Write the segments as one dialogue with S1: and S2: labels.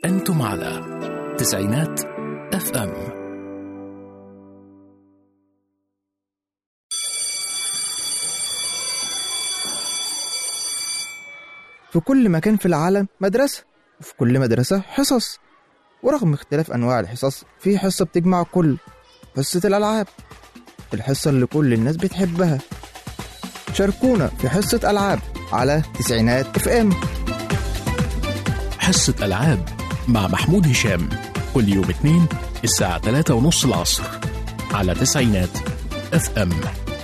S1: أنتم على تسعينات اف ام
S2: في كل مكان في العالم مدرسة وفي كل مدرسة حصص ورغم اختلاف أنواع الحصص في حصة بتجمع كل حصة الألعاب الحصة اللي كل الناس بتحبها شاركونا في حصة ألعاب على تسعينات اف ام
S1: حصة ألعاب مع محمود هشام كل يوم اثنين الساعة 3 ونص العصر على تسعينات اف ام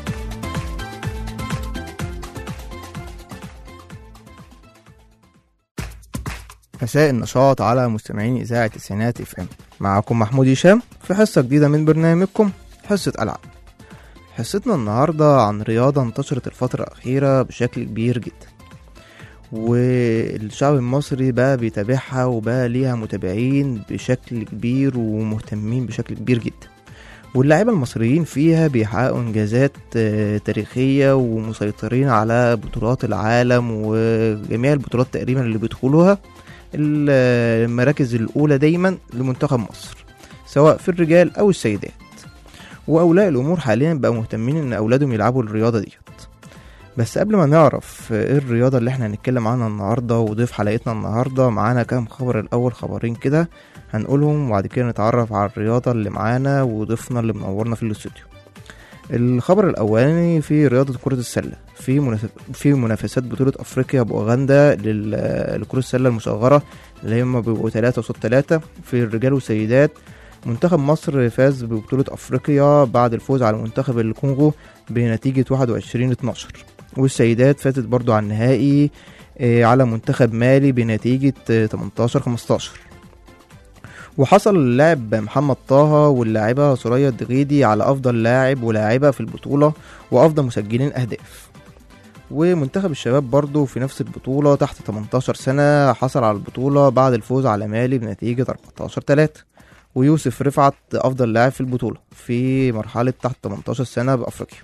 S2: مساء النشاط على مستمعين إذاعة تسعينات اف ام معكم محمود هشام في حصة جديدة من برنامجكم حصة ألعاب حصتنا النهاردة عن رياضة انتشرت الفترة الأخيرة بشكل كبير جدا والشعب المصري بقى بيتابعها وبقى ليها متابعين بشكل كبير ومهتمين بشكل كبير جدا واللاعيبة المصريين فيها بيحققوا إنجازات آه، تاريخية ومسيطرين على بطولات العالم وجميع البطولات تقريبا اللي بيدخلوها المراكز الأولى دايما لمنتخب مصر سواء في الرجال أو السيدات وأولياء الأمور حاليا بقوا مهتمين إن أولادهم يلعبوا الرياضة ديت بس قبل ما نعرف ايه الرياضة اللي احنا هنتكلم عنها النهاردة وضيف حلقتنا النهاردة معانا كام خبر الأول خبرين كده هنقولهم وبعد كده نتعرف على الرياضة اللي معانا وضيفنا اللي منورنا في الاستوديو الخبر الأولاني في رياضة كرة السلة في منافس في منافسات بطولة أفريقيا بأوغندا لل- لكرة السلة المصغرة اللي هم بيبقوا تلاتة وصوت تلاتة في الرجال والسيدات منتخب مصر فاز ببطولة أفريقيا بعد الفوز على منتخب الكونغو بنتيجة 21 12 والسيدات فازت برضو على النهائي آه، على منتخب مالي بنتيجة آه، 18 15 وحصل اللاعب محمد طه واللاعبة سوريا الدغيدي على أفضل لاعب ولاعبة في البطولة وأفضل مسجلين أهداف ومنتخب الشباب برضو في نفس البطولة تحت 18 سنة حصل على البطولة بعد الفوز على مالي بنتيجة 14 3 ويوسف رفعت أفضل لاعب في البطولة في مرحلة تحت 18 سنة بأفريقيا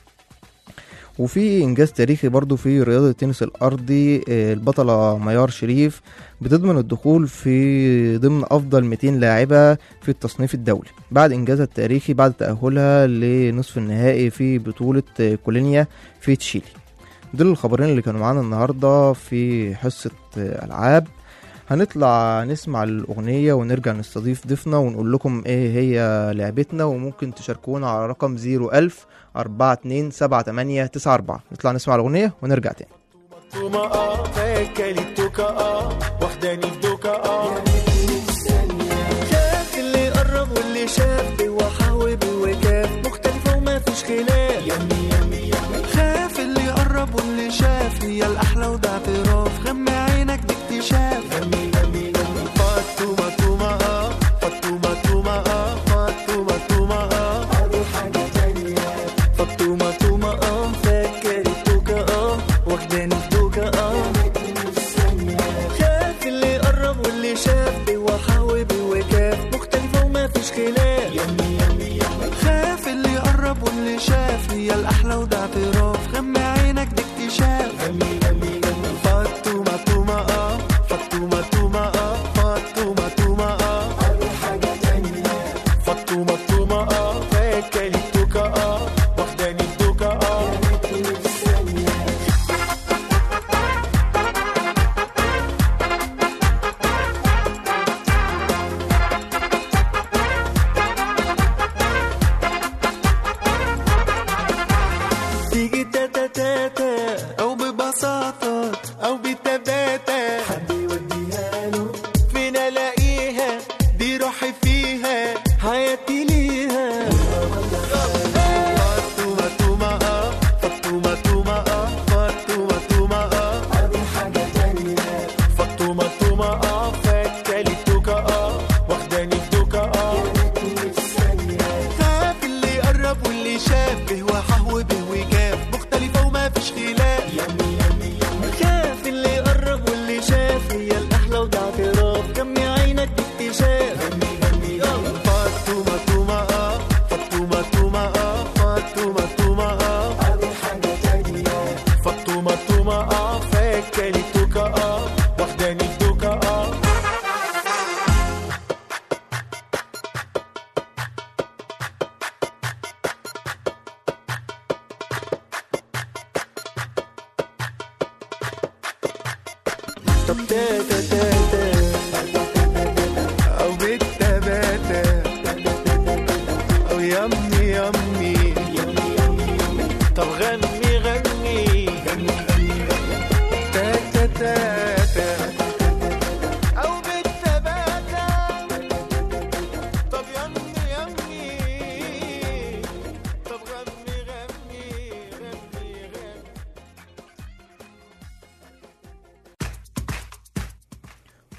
S2: وفي إنجاز تاريخي برضو في رياضة التنس الأرضي آه، البطلة ميار شريف بتضمن الدخول في ضمن أفضل 200 لاعبة في التصنيف الدولي بعد إنجازها التاريخي بعد تأهلها لنصف النهائي في بطولة آه، كولينيا في تشيلي دول الخبرين اللي كانوا معانا النهاردة في حصة آه، ألعاب هنطلع نسمع الأغنية ونرجع نستضيف ضيفنا ونقول لكم إيه هي لعبتنا وممكن تشاركونا على رقم 01000 42 78 94 نطلع نسمع الأغنية ونرجع تاني
S3: مطومة اه فاكلي التوكة اه واخداني في دوكة اه شاف اللي قرب واللي شاف وحاوب وكاف مختلفة وما فيش خلاف يمي يمي يمي خاف اللي قرب واللي شاف هي الأحلى وده اعتراف غمى عينك دي اكتشاف يمي يمي يمي فاطمة تومة اه فاطمة تومة اه فاطمة تومة اه فاطمة تومة اه فاكر التوكة اه واخداني في دوكة اه خاف اللي قرب واللي شاف وحاوب وكاف مختلفة وما فيش خلاف يمي يمي يمي خاف اللي قرب واللي شاف هي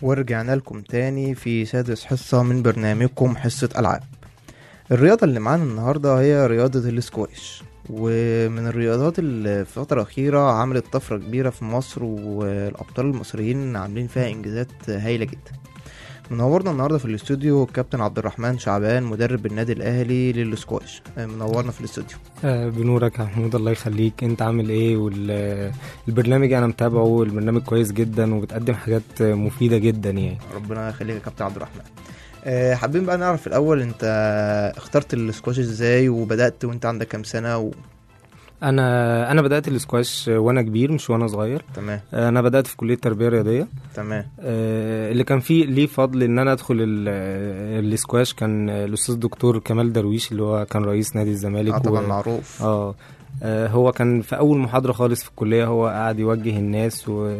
S2: ورجعنا لكم تاني في سادس حصة من برنامجكم حصة ألعاب الرياضة اللي معانا النهاردة هي رياضة الاسكواش ومن الرياضات اللي في الفترة الأخيرة عملت طفرة كبيرة في مصر والأبطال المصريين عاملين فيها إنجازات هايلة جدا منورنا النهارده في الاستوديو الكابتن عبد الرحمن شعبان مدرب النادي الاهلي للسكواش منورنا في الاستوديو
S4: آه، بنورك يا محمود الله يخليك انت عامل ايه والبرنامج انا متابعه البرنامج كويس جدا وبتقدم حاجات مفيده جدا يعني
S2: ربنا يخليك يا كابتن عبد الرحمن آه، حابين بقى نعرف الاول انت اخترت السكواش ازاي وبدات وانت عندك كام سنه و...
S4: انا انا بدات الاسكواش وانا كبير مش وانا صغير
S2: تمام
S4: انا بدات في كليه تربيه رياضيه
S2: تمام
S4: آه، اللي كان فيه ليه فضل ان انا ادخل ال- الاسكواش كان الاستاذ دكتور كمال درويش اللي هو كان رئيس نادي الزمالك
S2: اه طبعا
S4: و-
S2: معروف
S4: اه آه، هو كان في اول محاضره خالص في الكليه هو قاعد يوجه الناس و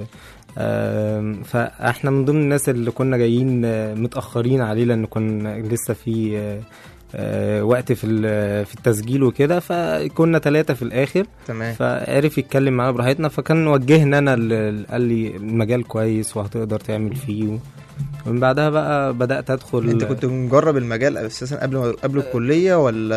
S4: آم، فاحنا من ضمن الناس اللي كنا جايين آه، متاخرين عليه لان كنا لسه في آه، آه، وقت في ال- في التسجيل وكده فكنا ثلاثة في الآخر
S2: تمام
S4: فعرف يتكلم معانا براحتنا فكان وجهنا أنا ال- قال لي المجال كويس وهتقدر تعمل فيه و- ومن بعدها بقى بدأت أدخل
S2: انت كنت مجرب المجال اساسا قبل ما قبل الكليه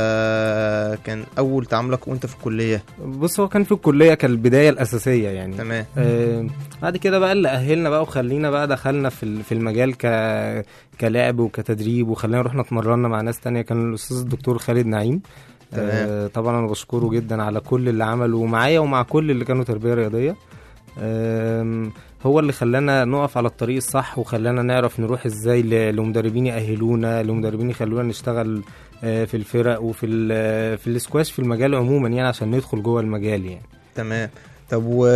S2: ولا كان اول تعاملك وانت في الكليه
S4: بص هو كان في الكلية كالبداية الأساسية يعني
S2: تمام
S4: آه، بعد كده بقى اللي اهلنا بقى وخلينا بقى دخلنا في ال- في المجال ك كلاعب وكتدريب وخلينا رحنا اتمرنا مع ناس تانية كان الاستاذ الدكتور خالد نعيم
S2: تمام.
S4: آه، طبعا انا بشكره جدا على كل اللي عمله معايا ومع كل اللي كانوا تربيه رياضيه آم، هو اللي خلانا نقف على الطريق الصح وخلانا نعرف نروح ازاي ل- لمدربين يأهلونا لمدربين يخلونا نشتغل آه، في الفرق وفي ال- في الاسكواش في المجال عموما يعني عشان ندخل جوه المجال يعني
S2: تمام طب و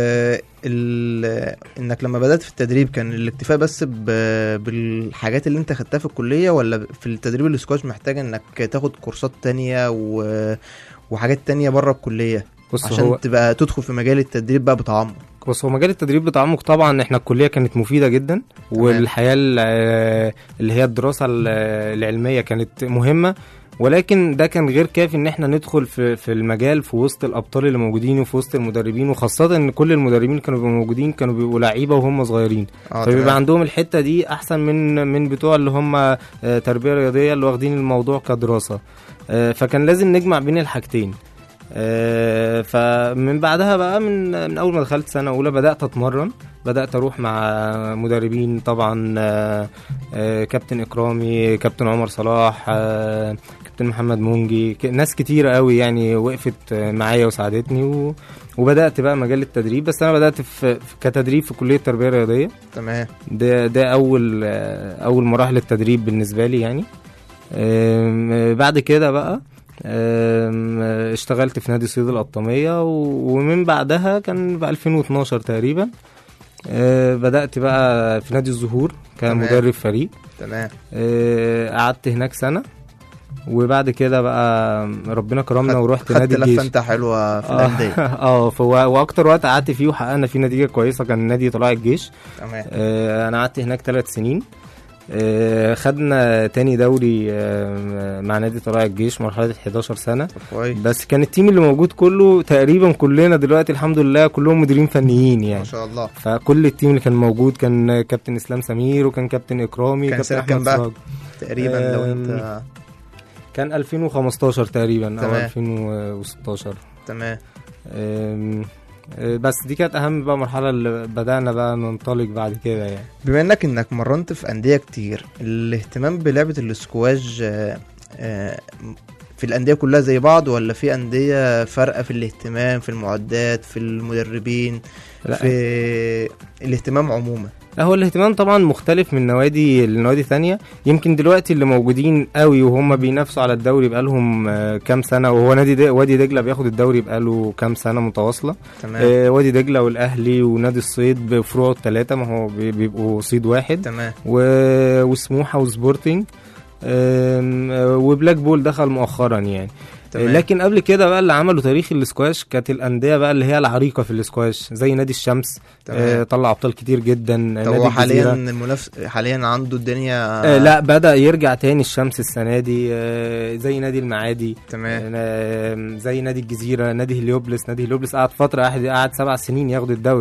S2: ال... انك لما بدات في التدريب كان الاكتفاء بس ب... بالحاجات اللي انت خدتها في الكليه ولا في التدريب الاسكواش محتاج انك تاخد كورسات تانية و... وحاجات تانية بره الكليه
S4: بص
S2: عشان
S4: هو
S2: تبقى تدخل في مجال التدريب بقى بتعمق
S4: بص هو مجال التدريب بتعمق طبعا احنا الكليه كانت مفيده جدا والحياه ال- اللي هي الدراسه ال- العلميه كانت مهمه ولكن ده كان غير كافي ان احنا ندخل في في المجال في وسط الابطال اللي موجودين وفي وسط المدربين وخاصه ان كل المدربين كانوا بيبقوا موجودين كانوا بيبقوا لعيبه وهم صغيرين
S2: اه
S4: فبيبقى
S2: تمام.
S4: عندهم الحته دي احسن من من بتوع اللي هم آه، تربيه رياضيه اللي واخدين الموضوع كدراسه آه، فكان لازم نجمع بين الحاجتين آه، فمن بعدها بقى من من اول ما دخلت سنه اولى بدات اتمرن بدات اروح مع مدربين طبعا آه، آه، كابتن اكرامي كابتن عمر صلاح آه، كابتن محمد مونجي ك- ناس كتيره قوي يعني وقفت آه، معايا وساعدتني و... وبدات بقى مجال التدريب بس انا بدات في في- كتدريب في كليه التربيه الرياضيه
S2: تمام
S4: ده ده اول آه، اول مراحل التدريب بالنسبه لي يعني آم، آه، بعد كده بقى آم، آه، اشتغلت في نادي صيد القطامية و- ومن بعدها كان في 2012 تقريبا آه، بدأت بقى في نادي الزهور كمدرب فريق
S2: تمام
S4: آه، قعدت هناك سنة وبعد كده بقى ربنا كرمنا ورحت
S2: خدت
S4: نادي
S2: لفه
S4: الجيش
S2: انت حلوه في
S4: اه
S2: الانديه
S4: اه فهو- واكتر وقت قعدت فيه وحققنا فيه نتيجه كويسه كان نادي طلائع الجيش
S2: تمام
S4: آه، انا قعدت هناك ثلاث سنين آه، خدنا تاني دوري آه، مع نادي طلائع الجيش مرحله 11 سنه
S2: طب كويس
S4: بس كان التيم اللي موجود كله تقريبا كلنا دلوقتي الحمد لله كلهم مديرين فنيين
S2: ما
S4: يعني
S2: شاء الله
S4: فكل التيم اللي كان موجود كان كابتن اسلام سمير وكان كابتن اكرامي
S2: كان
S4: كابتن
S2: سنة كام
S4: احمد
S2: بقى؟
S4: سراج
S2: تقريبا لو انت
S4: كان 2015 تقريبا او
S2: تمام.
S4: 2016
S2: تمام
S4: أم، أه، بس دي كانت اهم بقى مرحله اللي بدانا بقى ننطلق بعد كده يعني
S2: بما انك انك مرنت في انديه كتير الاهتمام بلعبه الاسكواج آه، آه، في الانديه كلها زي بعض ولا في انديه فارقه في الاهتمام في المعدات في المدربين
S4: لا.
S2: في الاهتمام عموما
S4: لا هو الاهتمام طبعا مختلف من نوادي لنوادي ثانيه يمكن دلوقتي اللي موجودين قوي وهم بينافسوا على الدوري بقالهم آه، كام سنه وهو نادي دي وادي دجله بياخد الدوري بقاله كام سنه متواصله
S2: تمام
S4: آه، وادي دجله والاهلي ونادي الصيد بفروعه الثلاثه ما هو بي- بيبقوا صيد واحد
S2: تمام
S4: و- وسموحه وسبورتنج آم، آه، وبلاك بول دخل مؤخرا يعني
S2: تمام.
S4: لكن قبل كده بقى اللي عملوا تاريخ الاسكواش كانت الانديه بقى اللي هي العريقه في الاسكواش زي نادي الشمس
S2: تمام.
S4: آه طلع ابطال كتير جدا
S2: طب
S4: نادي
S2: هو حاليا
S4: الجزيرة.
S2: المنافس حاليا عنده الدنيا
S4: آه لا بدا يرجع تاني الشمس السنه دي آه زي نادي المعادي
S2: تمام
S4: آه زي نادي الجزيره نادي هليوبلس نادي هليوبلس قعد فتره قعد قعد سبع سنين ياخد الدوري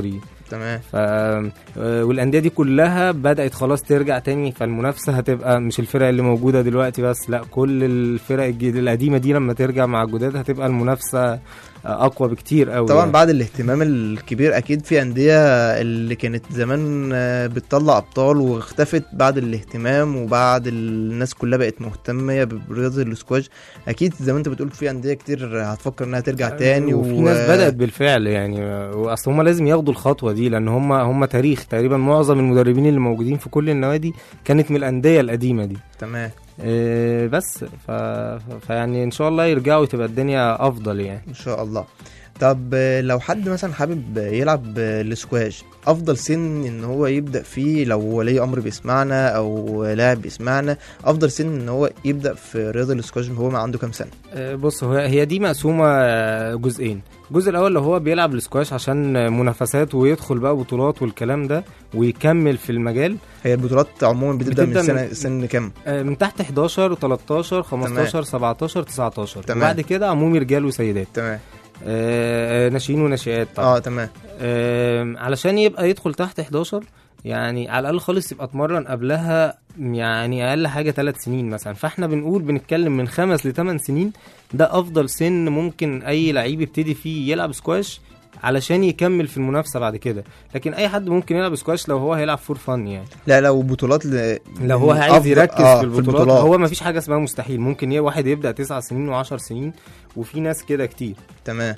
S2: تمام
S4: ف آه، والانديه دي كلها بدات خلاص ترجع تاني فالمنافسه هتبقى مش الفرق اللي موجوده دلوقتي بس لا كل الفرق الجديد القديمه دي لما ترجع مع الجداد هتبقى المنافسه آه، اقوى بكتير قوي
S2: طبعا بعد الاهتمام الكبير اكيد في انديه اللي كانت زمان آه، بتطلع ابطال واختفت بعد الاهتمام وبعد الناس كلها بقت مهتمه برياضه الاسكواش اكيد زي ما انت بتقول في انديه كتير هتفكر انها ترجع تاني
S4: وفي ناس بدات بالفعل يعني واصل هم لازم ياخدوا الخطوه دي لان هم هم تاريخ تقريبا معظم المدربين اللي موجودين في كل النوادي كانت من الانديه القديمه دي
S2: تمام
S4: إيه بس ف... فيعني ان شاء الله يرجعوا تبقى الدنيا افضل يعني
S2: ان شاء الله طب آه، لو حد مثلا حابب يلعب آه، الاسكواش افضل سن ان هو يبدا فيه لو ولي امر بيسمعنا او لاعب بيسمعنا افضل سن ان هو يبدا في رياضه الاسكواش وهو ما عنده كام سنه
S4: آه، بص هو هي دي مقسومه آه، جزئين الجزء الاول اللي هو بيلعب الاسكواش عشان منافسات ويدخل بقى بطولات والكلام ده ويكمل في المجال
S2: هي البطولات عموما بتبدا,
S4: بتبدأ
S2: من سنه
S4: من-
S2: سن كام
S4: آه، من تحت 11 و13 15 17 19
S2: تمام.
S4: وبعد كده عمومي رجال وسيدات
S2: تمام
S4: آه، آه، ناشئين وناشئات طبعا
S2: اه تمام
S4: آم، علشان يبقى يدخل تحت 11 يعني على الاقل خالص يبقى اتمرن قبلها يعني اقل حاجه 3 سنين مثلا فاحنا بنقول بنتكلم من خمس ل 8 سنين ده افضل سن ممكن اي لعيب يبتدي فيه يلعب سكواش علشان يكمل في المنافسه بعد كده لكن اي حد ممكن يلعب سكواش لو هو هيلعب فور فن يعني
S2: لا لو بطولات ل...
S4: لو هو عايز
S2: أفضل-
S4: يركز
S2: آه،
S4: في البطولات هو ما فيش حاجه اسمها مستحيل ممكن ي- واحد يبدا 9 سنين و10 سنين وفي ناس كده كتير
S2: تمام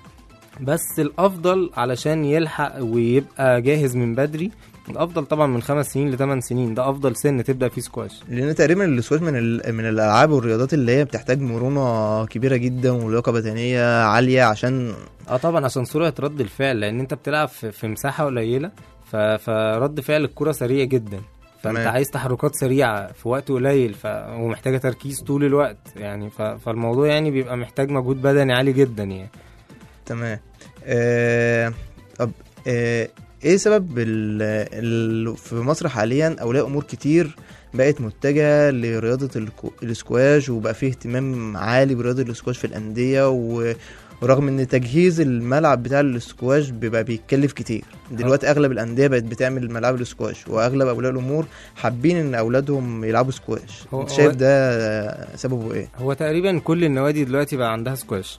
S4: بس الافضل علشان يلحق ويبقى جاهز من بدري الافضل طبعا من خمس سنين لثمان سنين ده افضل سن تبدا فيه سكواش
S2: لان تقريبا الاسكواش من ال... من الالعاب والرياضات اللي هي بتحتاج مرونه كبيره جدا ولياقه بدنيه عاليه عشان
S4: اه طبعا عشان سرعه رد الفعل لان انت بتلعب في, في مساحه قليله ف... فرد فعل الكره سريع جدا فانت
S2: تمام.
S4: عايز تحركات سريعه في وقت قليل ف... ومحتاجه تركيز طول الوقت يعني ف... فالموضوع يعني بيبقى محتاج مجهود بدني عالي جدا يعني
S2: تمام آه... طب آه... ايه سبب ال... ال... في مصر حاليا اولياء امور كتير بقت متجهه لرياضه الكو... الاسكواش وبقى فيه اهتمام عالي برياضه الاسكواش في الانديه و... ورغم ان تجهيز الملعب بتاع الاسكواش بيبقى بيتكلف كتير دلوقتي اغلب الانديه بقت بتعمل ملاعب الاسكواش واغلب اولياء الامور حابين ان اولادهم يلعبوا سكواش
S4: هو-
S2: انت شايف
S4: هو-
S2: ده سببه ايه
S4: هو تقريبا كل النوادي دلوقتي بقى عندها سكواش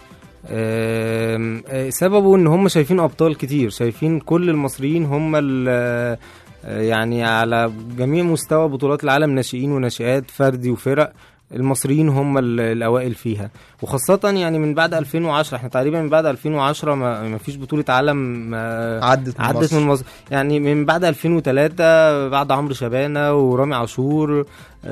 S4: آم، آه، سببه ان هم شايفين ابطال كتير شايفين كل المصريين هم ال- آه، يعني على جميع مستوى بطولات العالم ناشئين وناشئات فردي وفرق المصريين هم ال- الاوائل فيها وخاصه يعني من بعد 2010 احنا تقريبا من بعد 2010 ما ما فيش بطوله عالم آه،
S2: عدت من
S4: عدت
S2: مصر.
S4: من مصر يعني من بعد 2003 بعد عمرو شبانه ورامي عاشور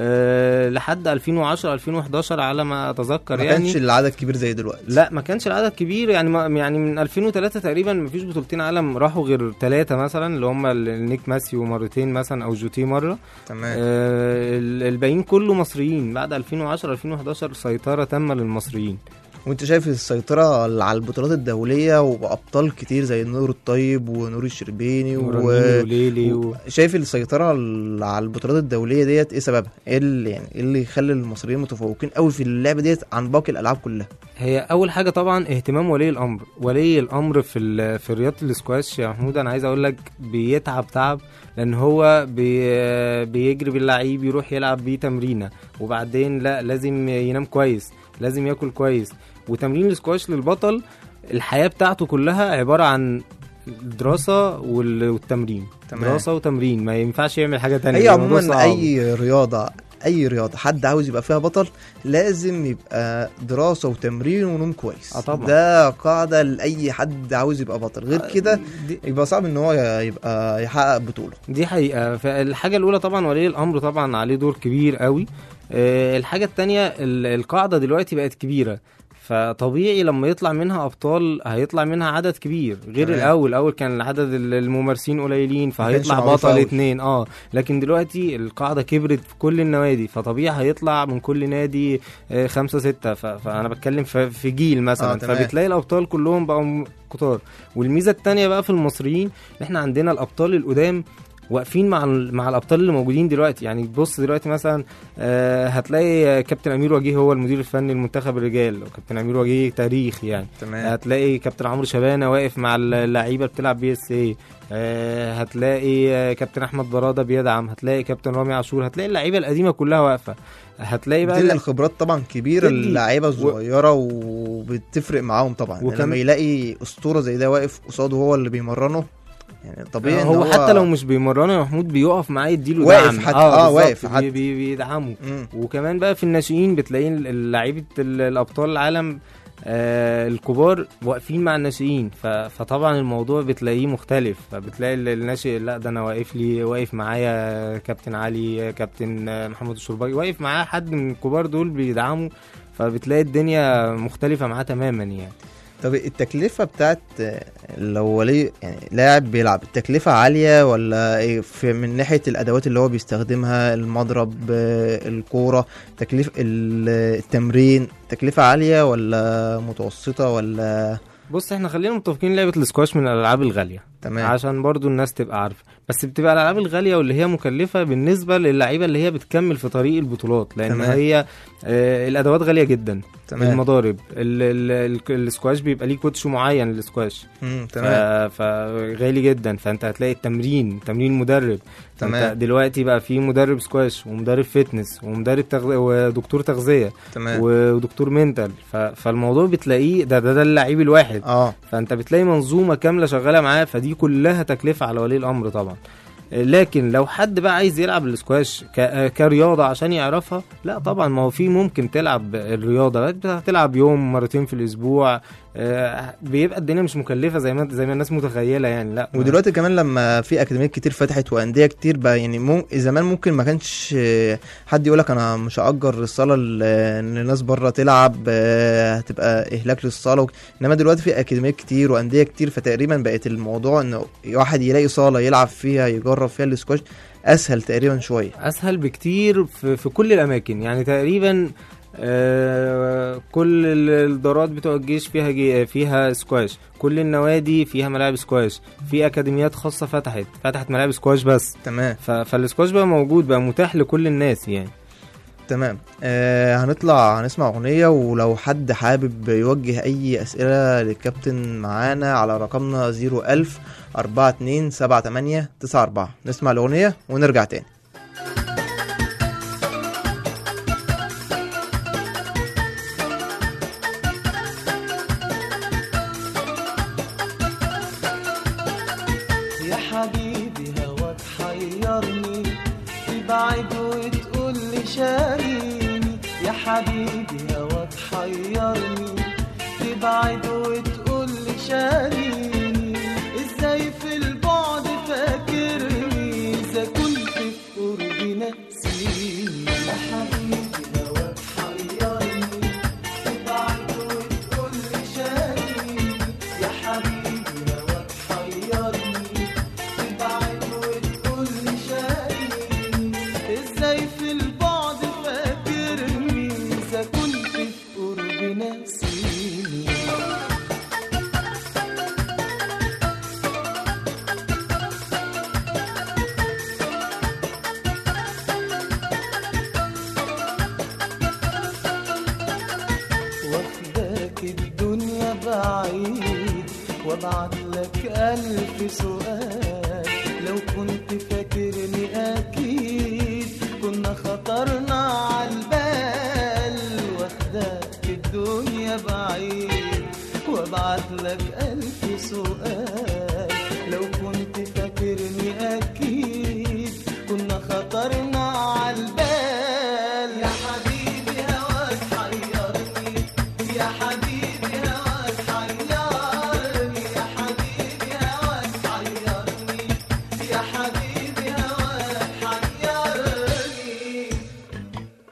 S4: أه لحد 2010 2011 على ما اتذكر
S2: ما
S4: يعني
S2: كانش العدد كبير زي دلوقتي
S4: لا ما كانش العدد كبير يعني ما يعني من 2003 تقريبا ما فيش بطولتين عالم راحوا غير ثلاثه مثلا اللي هم النيك ماسيو مرتين مثلا او جوتي مره
S2: تمام
S4: أه ال- الباقيين كله مصريين بعد 2010 2011 سيطره تامه للمصريين
S2: وانت شايف السيطرة على البطولات الدولية وأبطال كتير زي نور الطيب ونور الشربيني
S4: ورنين
S2: و...
S4: وليلي و...
S2: شايف السيطرة على على البطولات الدولية ديت ايه سببها؟ ايه اللي يعني ايه اللي يخلي المصريين متفوقين قوي في اللعبة ديت عن باقي الألعاب كلها؟
S4: هي اول حاجه طبعا اهتمام ولي الامر ولي الامر في ال- في رياضه الاسكواش يا محمود انا عايز اقول لك بيتعب تعب لان هو بي بيجري باللعيب يروح يلعب بيه تمرينه وبعدين لا لازم ينام كويس لازم ياكل كويس وتمرين الاسكواش للبطل الحياه بتاعته كلها عباره عن الدراسه وال- والتمرين
S2: تمام.
S4: دراسه وتمرين ما ينفعش يعمل حاجه تانية
S2: هي
S4: الموضوع
S2: عموما
S4: صعب.
S2: أي رياضة أي رياضة حد عاوز يبقى فيها بطل لازم يبقى دراسة وتمرين ونوم كويس
S4: آه طبعا.
S2: ده قاعدة لأي حد عاوز يبقى بطل غير كده
S4: دي-
S2: يبقى صعب ان هو يبقى يحقق بطولة
S4: دي حقيقة فالحاجة الأولى طبعا ولي الأمر طبعا عليه دور كبير قوي آه، الحاجة التانية ال- القاعدة دلوقتي بقت كبيرة فطبيعي لما يطلع منها ابطال هيطلع منها عدد كبير غير
S2: تمام.
S4: الاول الاول كان عدد ال- الممارسين قليلين فهيطلع
S2: معروف
S4: بطل
S2: أوي.
S4: اتنين اه لكن دلوقتي القاعده كبرت في كل النوادي فطبيعي هيطلع من كل نادي آه، خمسة ستة ف- فانا بتكلم في في جيل مثلا
S2: آه، تمام.
S4: فبتلاقي الابطال كلهم بقوا م- كتار والميزه التانية بقى في المصريين ان احنا عندنا الابطال القدام واقفين مع ال- مع الابطال اللي موجودين دلوقتي يعني بص دلوقتي مثلا آه، هتلاقي كابتن امير وجيه هو المدير الفني لمنتخب الرجال وكابتن امير وجيه تاريخ يعني
S2: تمام
S4: هتلاقي كابتن عمرو شبانه واقف مع اللعيبه بتلعب بي اس اي هتلاقي آه، كابتن احمد براده بيدعم هتلاقي كابتن رامي عاشور هتلاقي اللعيبه القديمه كلها واقفه هتلاقي بقى
S2: بتدي الخبرات طبعا كبيره
S4: بتدي-
S2: للعيبه الصغيره وبتفرق معاهم طبعا
S4: وكم-
S2: وكم... لما يلاقي اسطوره زي ده واقف قصاده هو اللي بيمرنه يعني طبيعي إن
S4: هو, حتى لو مش بيمرنه يا محمود بيقف معاه يديله
S2: واقف
S4: دعم
S2: حتى- آه،
S4: بالظبط،
S2: واقف
S4: بي
S2: حتى.
S4: بي بيدعمه
S2: مم.
S4: وكمان بقى في الناشئين بتلاقي لعيبه الابطال العالم آه الكبار واقفين مع الناشئين ف- فطبعا الموضوع بتلاقيه مختلف فبتلاقي ال- الناشئ لا ده انا واقف لي واقف معايا كابتن علي كابتن آه، محمد الشرباجي واقف معاه حد من الكبار دول بيدعمه فبتلاقي الدنيا مختلفه معاه تماما يعني
S2: طب التكلفه بتاعت آه، لو ولي يعني لاعب بيلعب التكلفه عاليه ولا إيه في من ناحيه الادوات اللي هو بيستخدمها المضرب آه، الكوره تكلفه ال- التمرين تكلفه عاليه ولا متوسطه ولا
S4: بص احنا خلينا متفقين لعبه الاسكواش من الالعاب الغاليه
S2: تمام
S4: عشان برضو الناس تبقى عارفه بس بتبقى الالعاب الغاليه واللي هي مكلفه بالنسبه للعيبه اللي هي بتكمل في طريق البطولات لان
S2: تمام.
S4: هي آه الادوات غاليه جدا
S2: تمام
S4: المضارب ال- ال- ال- السكواش بيبقى ليه كوتش معين للسكواش
S2: مم،
S4: ف-
S2: تمام
S4: فغالي جدا فانت هتلاقي التمرين تمرين مدرب
S2: تمام.
S4: تمام دلوقتي بقى في مدرب سكواش ومدرب فتنس ومدرب تغذية ودكتور تغذيه
S2: تمام
S4: ودكتور منتال ف- فالموضوع بتلاقيه ده ده, ده اللعيب الواحد
S2: اه
S4: فانت بتلاقي منظومه كامله شغاله معاه فدي كلها تكلفه على ولي الامر طبعا لكن لو حد بقى عايز يلعب الاسكواش ك- كرياضه عشان يعرفها لا طبعا ما هو في ممكن تلعب الرياضه هتلعب يوم مرتين في الاسبوع آه، بيبقى الدنيا مش مكلفه زي ما زي ما الناس متخيله يعني لا
S2: ودلوقتي كمان لما في اكاديميات كتير فتحت وانديه كتير بقى يعني مو زمان ممكن ما كانش آه، حد يقول لك انا مش هاجر الصاله ل- ان الناس بره تلعب آه، هتبقى اهلاك للصاله وك- انما دلوقتي في اكاديميات كتير وانديه كتير فتقريبا بقت الموضوع انه واحد يلاقي صاله يلعب فيها يجرب فيها السكواش اسهل تقريبا شويه
S4: اسهل بكتير في, في كل الاماكن يعني تقريبا آه كل ال- الدارات بتوع الجيش فيها جي فيها سكواش كل النوادي فيها ملاعب سكواش في اكاديميات خاصه فتحت فتحت ملاعب سكواش بس
S2: تمام
S4: ف- فالسكواش بقى موجود بقى متاح لكل الناس يعني
S2: تمام آه هنطلع هنسمع اغنيه ولو حد حابب يوجه اي اسئله للكابتن معانا على رقمنا 01000 42 78 94 نسمع الاغنيه ونرجع تاني
S3: يا حبيبي هواك حيرني تبعد وتقول لي شاريني يا حبيبي هواك حيرني تبعد وتقول لي شاريني ازاي في البعد فاكرني اذا كنت في قربي ناسيني يا حبيبي هواك حيرني تبعد وتقول لي شاريني يا حبيبي هواك حيرني تبعد وتقول لي شاريني ازاي في البعد فاكرني اذا كنت في قربي ناسيني واخداك الدنيا بعيد وابعت لك ألف سؤال لو كنت فاكرني أكيد كنا خطرنا عالبال واخداك الدنيا بعيد وابعت لك ألف سؤال لو كنت فاكرني أكيد كنا خطرنا عالبال يا حبيبي هواك حيرني يا حبيبي هواك حيرني يا حبيبي هواك حيرني يا حبيبي هواك حيرني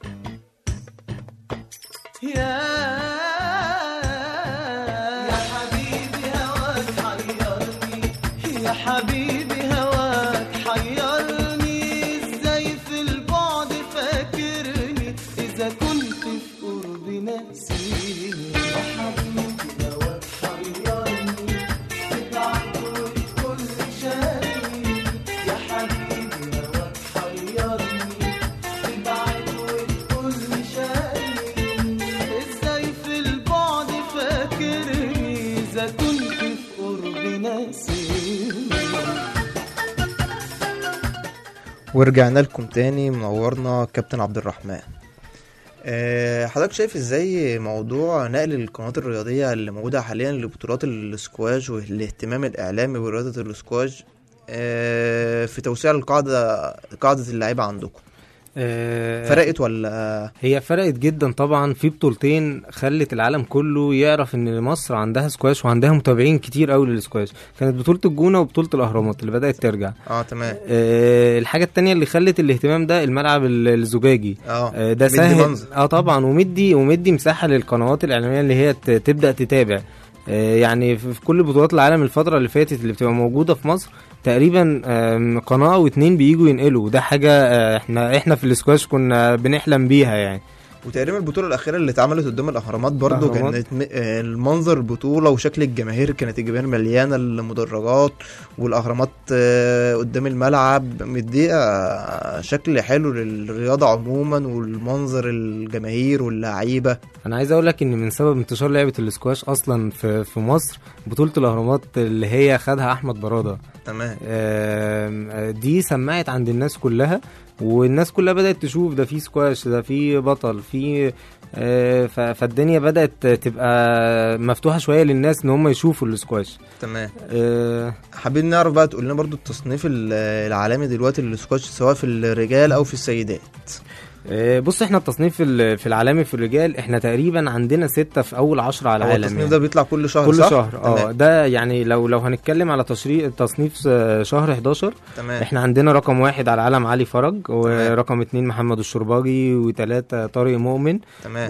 S2: ورجعنا لكم تاني منورنا كابتن عبد الرحمن آه، حضرتك شايف ازاي موضوع نقل القنوات الرياضية اللي موجودة حاليا لبطولات السكواش والاهتمام الإعلامي برياضة السكواش آه، في توسيع القاعدة قاعدة اللعيبة عندكم
S4: آه،
S2: فرقت ولا
S4: هي فرقت جدا طبعا في بطولتين خلت العالم كله يعرف ان مصر عندها سكواش وعندها متابعين كتير قوي للسكواش كانت بطولة الجونة وبطولة الاهرامات اللي بدأت ترجع
S2: اه تمام
S4: آه، الحاجة التانية اللي خلت الاهتمام ده الملعب ال- الزجاجي
S2: اه
S4: آه، ده
S2: مدي
S4: سهل
S2: منظر.
S4: اه طبعا ومدي ومدي مساحه للقنوات الاعلاميه اللي هي ت- تبدا تتابع آه، يعني في في كل بطولات العالم الفتره اللي فاتت اللي بتبقى موجوده في مصر تقريبا آم، قناه او اتنين بييجوا ينقلوا وده حاجه آه، احنا احنا في الاسكواش كنا بنحلم بيها يعني
S2: وتقريبا البطولة الأخيرة اللي اتعملت قدام الأهرامات برضو
S4: الأهرامات.
S2: كانت م- آه، المنظر البطولة وشكل الجماهير كانت الجماهير مليانة المدرجات والأهرامات آه، قدام الملعب مديها شكل حلو للرياضة عموما والمنظر الجماهير واللعيبة
S4: انا عايز اقول لك ان من سبب انتشار لعبه الاسكواش اصلا في في مصر بطوله الاهرامات اللي هي خدها احمد براده
S2: تمام
S4: آم، آه، دي سمعت عند الناس كلها والناس كلها بدأت تشوف ده في سكواش ده في بطل في آه، ف- فالدنيا بدأت تبقى مفتوحة شوية للناس ان هم يشوفوا السكواش
S2: تمام
S4: آه،
S2: حابين نعرف بقى تقول لنا برضو التصنيف ال- العالمي دلوقتي للسكواش سواء في الرجال أو في السيدات
S4: آه، بص احنا التصنيف في ال- في العالمي في الرجال احنا تقريبا عندنا ستة في اول عشرة على
S2: هو
S4: العالم
S2: التصنيف
S4: يعني.
S2: ده بيطلع كل شهر
S4: كل
S2: صح؟
S4: شهر اه
S2: تمام.
S4: ده يعني لو لو هنتكلم على تشريح تصنيف س- شهر 11
S2: تمام
S4: احنا عندنا رقم واحد على العالم علي فرج ورقم اتنين محمد الشرباجي وتلاتة طارق مؤمن
S2: تمام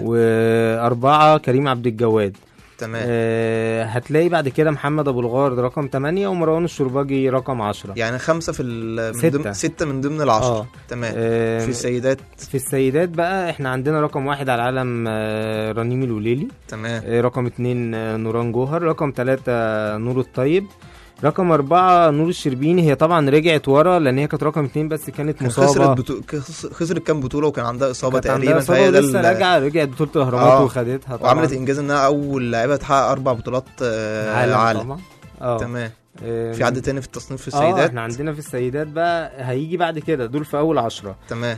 S4: وأربعة كريم عبد الجواد
S2: تمام
S4: آه هتلاقي بعد كده محمد أبو الغار ده رقم 8 ومروان الشرباجي رقم 10
S2: يعني خمسة في ال- من
S4: ستة.
S2: ضمن ستة من ضمن العشرة
S4: اه
S2: تمام
S4: آه
S2: في السيدات
S4: في السيدات بقى احنا عندنا رقم واحد على العالم آه رنيم الوليلي
S2: تمام
S4: آه رقم اتنين آه نوران جوهر رقم تلاتة نور الطيب رقم أربعة نور الشربيني هي طبعا رجعت ورا لأن هي كانت رقم اتنين بس كانت
S2: كان
S4: مصابة
S2: خسرت بطو... خس- خسرت كام بطولة وكان عندها إصابة
S4: كانت عندها
S2: تقريبا
S4: إصابة
S2: فهي ده
S4: ولسه
S2: ال-
S4: راجعة رجعت بطولة الأهرامات
S2: آه.
S4: وخدتها طبعا
S2: وعملت إنجاز إنها أول لاعبة تحقق أربع بطولات آه،
S4: عالم,
S2: عالم
S4: طبعا اه
S2: تمام
S4: آه،
S2: في عد تاني في التصنيف في
S4: اه
S2: السيدات
S4: احنا عندنا في السيدات بقى هيجي بعد كده دول في اول عشرة
S2: تمام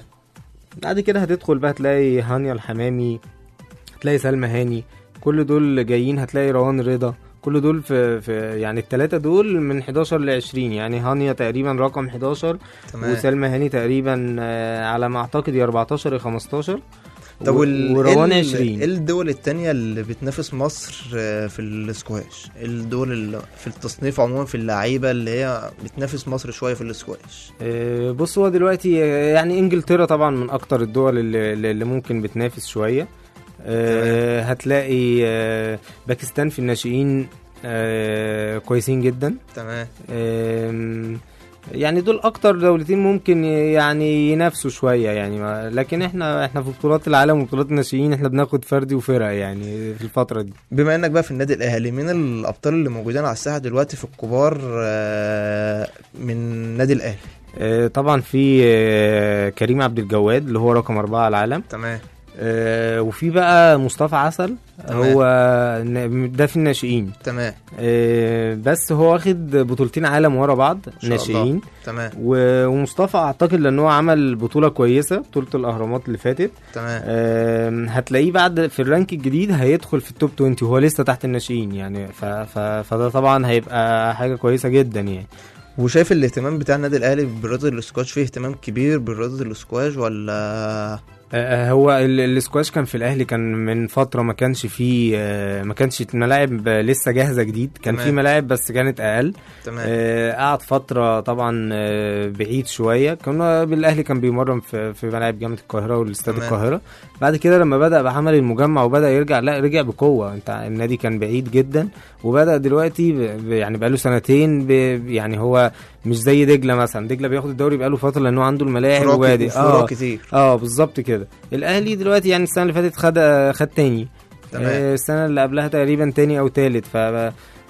S4: بعد كده هتدخل بقى تلاقي هانيا الحمامي هتلاقي سلمى هاني كل دول جايين هتلاقي روان رضا كل دول في, في يعني الثلاثة دول من 11 ل 20 يعني هانيا تقريبا رقم 11
S2: تمام
S4: وسلمى هاني تقريبا آه، على ما اعتقد يا 14 يا 15
S2: طب
S4: و-
S2: وال...
S4: وروان
S2: إيه ال-
S4: 20
S2: ايه الدول التانية اللي بتنافس مصر آه، في السكواش إيه الدول اللي في التصنيف عموما في اللعيبة اللي هي بتنافس مصر شوية في السكواش
S4: آه، بص هو دلوقتي آه، يعني انجلترا طبعا من اكتر الدول اللي, اللي ممكن بتنافس شويه آه، هتلاقي آه، باكستان في الناشئين آه، كويسين جدا
S2: تمام
S4: آم، يعني دول اكتر دولتين ممكن يعني ينافسوا شويه يعني ما- لكن احنا احنا في بطولات العالم وبطولات الناشئين احنا بناخد فردي وفرق يعني في الفتره دي
S2: بما انك بقى في النادي الاهلي مين الابطال اللي موجودين على الساحه دلوقتي في الكبار آه، من النادي الاهلي
S4: آه، طبعا في آه، كريم عبد الجواد اللي هو رقم أربعة على العالم
S2: تمام
S4: آه، وفي بقى مصطفى عسل
S2: تمام.
S4: هو ن- ده في الناشئين
S2: تمام
S4: آه، بس هو واخد بطولتين عالم ورا بعض
S2: شاء
S4: ناشئين
S2: تمام
S4: و- ومصطفى اعتقد لان هو عمل بطوله كويسه بطوله الاهرامات اللي فاتت
S2: تمام
S4: آم، هتلاقيه بعد في الرانك الجديد هيدخل في التوب 20 وهو لسه تحت الناشئين يعني ف ف فده طبعا هيبقى حاجه كويسه جدا يعني
S2: وشايف الاهتمام بتاع النادي الاهلي برياضه الاسكواش فيه اهتمام كبير برياضه الاسكواش ولا
S4: آه، هو ال- الاسكواش كان في الاهلي كان من فتره ما كانش فيه آه، ما كانش الملاعب لسه جاهزه جديد كان
S2: تمام.
S4: في ملاعب بس كانت اقل
S2: تمام
S4: آه، قعد فتره طبعا آه، بعيد شويه كنا بالاهلي كان بيمرن في في ملاعب جامعه القاهره والاستاد
S2: تمام.
S4: القاهره بعد كده لما بدا بعمل المجمع وبدا يرجع لا رجع بقوه انت النادي كان بعيد جدا وبدا دلوقتي ب- ب- يعني بقاله سنتين ب- يعني هو مش زي دجله مثلا دجله بياخد الدوري بقاله فتره لانه عنده الملاعب
S2: فروع
S4: وبادئ
S2: كت- فروع كتير
S4: اه بالظبط كده الاهلي دلوقتي يعني السنه اللي فاتت خد خد تاني
S2: تمام.
S4: آه، السنه اللي قبلها تقريبا تاني او تالت ف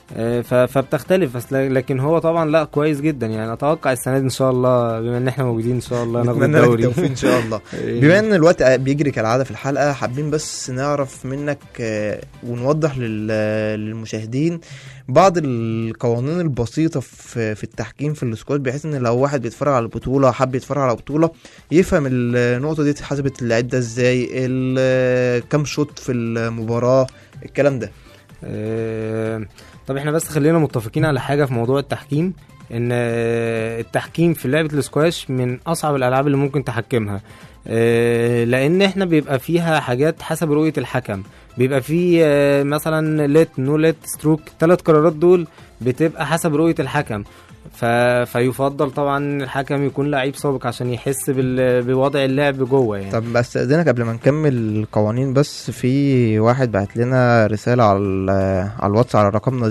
S4: آه، ف- فبتختلف بس ل- لكن هو طبعا لا كويس جدا يعني اتوقع السنه دي ان شاء الله بما ان احنا موجودين ان شاء الله ناخد
S2: نتمنى لك
S4: الدوري
S2: التوفيق ان شاء الله بما ان الوقت بيجري كالعاده في الحلقه حابين بس نعرف منك آه، ونوضح لل- للمشاهدين بعض القوانين البسيطه في في التحكيم في السكواد بحيث ان لو واحد بيتفرج على البطوله حب يتفرج على بطوله يفهم النقطه دي اتحسبت العده ازاي ال- كام شوط في المباراه الكلام ده
S4: آه، طب احنا بس خلينا متفقين على حاجه في موضوع التحكيم ان آه، التحكيم في لعبه الاسكواش من اصعب الالعاب اللي ممكن تحكمها آه، لان احنا بيبقى فيها حاجات حسب رؤيه الحكم بيبقى في آه، مثلا ليت نو ليت ستروك ثلاث قرارات دول بتبقى حسب رؤيه الحكم ف... فيفضل طبعا إن الحكم يكون لعيب سابق عشان يحس بال... بوضع اللعب جوه يعني
S2: طب بس استاذنك قبل ما نكمل القوانين بس في واحد بعت لنا رساله على ال- على الواتس على رقمنا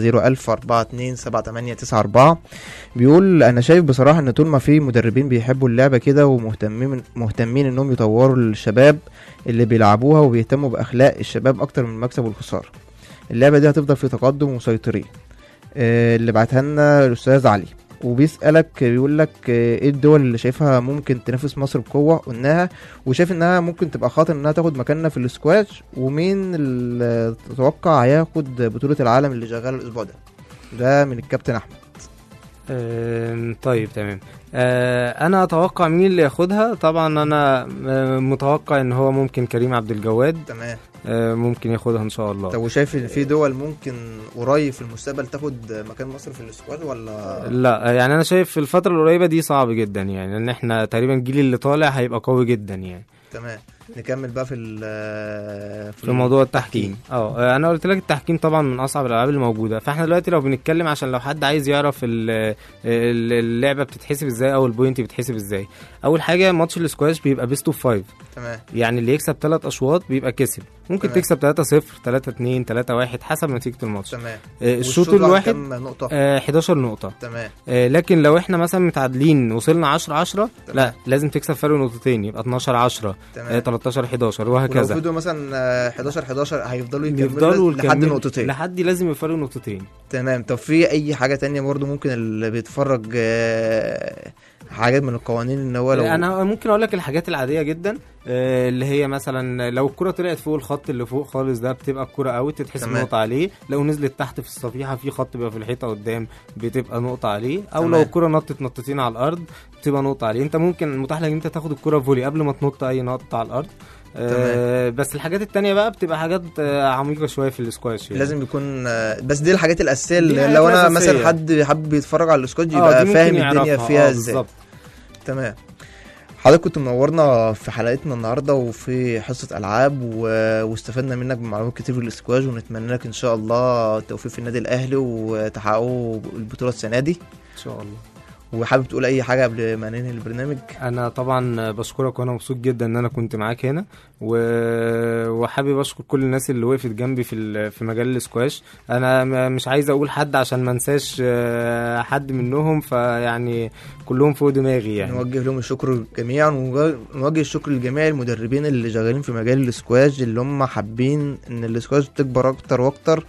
S2: 010427894 بيقول انا شايف بصراحه ان طول ما في مدربين بيحبوا اللعبه كده ومهتمين مهتمين انهم يطوروا الشباب اللي بيلعبوها وبيهتموا باخلاق الشباب اكتر من المكسب والخساره اللعبه دي هتفضل في تقدم ومسيطرين آه، اللي بعتها لنا الاستاذ علي وبيسألك بيقول لك آه، ايه الدول اللي شايفها ممكن تنافس مصر بقوة قلناها وشايف انها ممكن تبقى خاطر انها تاخد مكاننا في السكواش ومين اللي تتوقع هياخد بطولة العالم اللي شغالة الاسبوع ده ده من الكابتن احمد
S4: آم، طيب تمام آه، انا اتوقع مين اللي ياخدها طبعا انا آه، متوقع ان هو ممكن كريم عبد الجواد
S2: تمام
S4: آه، ممكن ياخدها ان شاء الله
S2: طب وشايف ان في دول ممكن قريب في المستقبل تاخد مكان مصر في السكواش ولا
S4: لا يعني انا شايف في الفتره القريبه دي صعب جدا يعني ان احنا تقريبا الجيل اللي طالع هيبقى قوي جدا يعني
S2: تمام نكمل بقى في ال-
S4: في موضوع التحكيم اه انا قلت لك التحكيم طبعا من اصعب الالعاب اللي موجوده فاحنا دلوقتي لو بنتكلم عشان لو حد عايز يعرف ال- ال- اللعبه بتتحسب ازاي او البوينت بتتحسب ازاي اول حاجه ماتش الاسكواش بيبقى بيست اوف 5
S2: تمام
S4: يعني اللي يكسب ثلاث اشواط بيبقى كسب ممكن
S2: تمام.
S4: تكسب 3 0 3 2 3 1 حسب نتيجه الماتش
S2: تمام
S4: آه، الشوط
S2: والشوط
S4: الواحد
S2: كام نقطة
S4: آه، 11 نقطه
S2: تمام
S4: آه، لكن لو احنا مثلا متعادلين وصلنا 10 10 لا لازم تكسب فرق نقطتين يبقى 12 10 آه،
S2: تمام
S4: 13 11
S2: ولو
S4: وهكذا
S2: فضلوا مثلا آه، 11 11 هيفضلوا يكملوا
S4: بيفضلوا
S2: لحد
S4: يكملوا-
S2: نقطتين
S4: لحد لازم يفرقوا نقطتين
S2: تمام طب في اي حاجه تانية برضو ممكن اللي بيتفرج آه، حاجات من القوانين ان هو لو
S4: انا ممكن اقول لك الحاجات العاديه جدا آه، اللي هي مثلا لو الكره طلعت فوق الخط اللي فوق خالص ده بتبقى الكره اوت تتحسب
S2: تمام.
S4: نقطه عليه لو نزلت تحت في الصفيحه في خط بيبقى في الحيطه قدام بتبقى نقطه عليه او
S2: تمام.
S4: لو الكره نطت نطتين على الارض بتبقى نقطه عليه انت ممكن متاح لك ان انت تاخد الكره فولي قبل ما تنط اي نقطه على الارض آه بس الحاجات التانية بقى بتبقى حاجات آه عميقة شوية في الاسكواش يعني.
S2: لازم يكون آه، بس دي الحاجات الاساسيه
S4: دي
S2: اللي
S4: الحاجات
S2: لو انا
S4: الأساسية.
S2: مثلا حد حابب يتفرج على السكواد
S4: آه،
S2: يبقى
S4: دي
S2: فاهم
S4: ممكن
S2: الدنيا
S4: يعرفها.
S2: فيها
S4: آه،
S2: ازاي
S4: بالظبط.
S2: تمام حضرتك كنت منورنا في حلقتنا النهارده وفي حصه العاب و... واستفدنا منك بمعلومات كتير في الاسكواج ونتمنى لك ان شاء الله التوفيق في النادي الاهلي وتحققوا البطوله السنه دي
S4: ان شاء الله
S2: وحابب تقول اي حاجه قبل ما ننهي البرنامج
S4: انا طبعا بشكرك وانا مبسوط جدا ان انا كنت معاك هنا و... وحابب اشكر كل الناس اللي وقفت جنبي في ال... في مجال الاسكواش انا م- مش عايز اقول حد عشان ما انساش آه، حد منهم فيعني كلهم فوق دماغي يعني
S2: نوجه لهم الشكر جميعا ونوجه الشكر لجميع المدربين اللي شغالين في مجال الاسكواج اللي هم حابين ان الاسكواج تكبر اكتر واكتر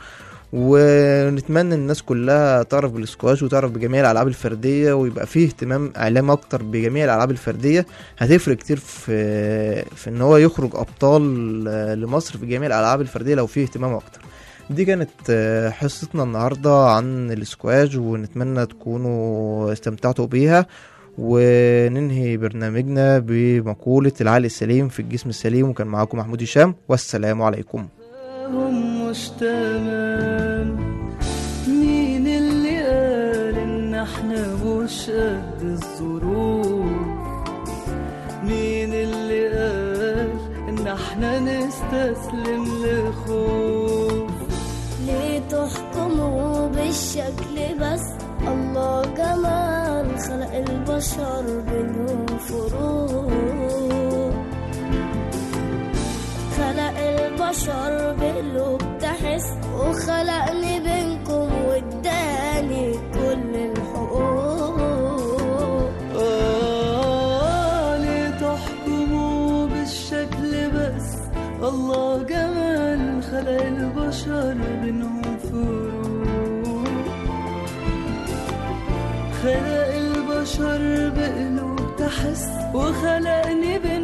S2: ونتمنى الناس كلها تعرف بالاسكواش وتعرف بجميع الالعاب الفرديه ويبقى فيه اهتمام اعلام اكتر بجميع الالعاب الفرديه هتفرق كتير في في ان هو يخرج ابطال لمصر في جميع الالعاب الفرديه لو فيه اهتمام اكتر دي كانت آه، حصتنا النهارده عن الاسكواج ونتمنى تكونوا استمتعتوا بيها وننهي برنامجنا بمقولة العقل السليم في الجسم السليم وكان معاكم محمود هشام والسلام عليكم
S3: هم مش تمام مين اللي قال ان احنا مش قد الظروف مين اللي قال ان احنا نستسلم لخوف
S5: ليه تحكموا بالشكل بس الله جمال خلق البشر بينهم فروق خلق البشر بقلوب تحس وخلقني بينكم واداني كل الحقوق
S3: آه ليه تحكموا بالشكل بس الله جمال خلق البشر بينهم فروق
S6: خلق البشر بقلوب تحس وخلقني بين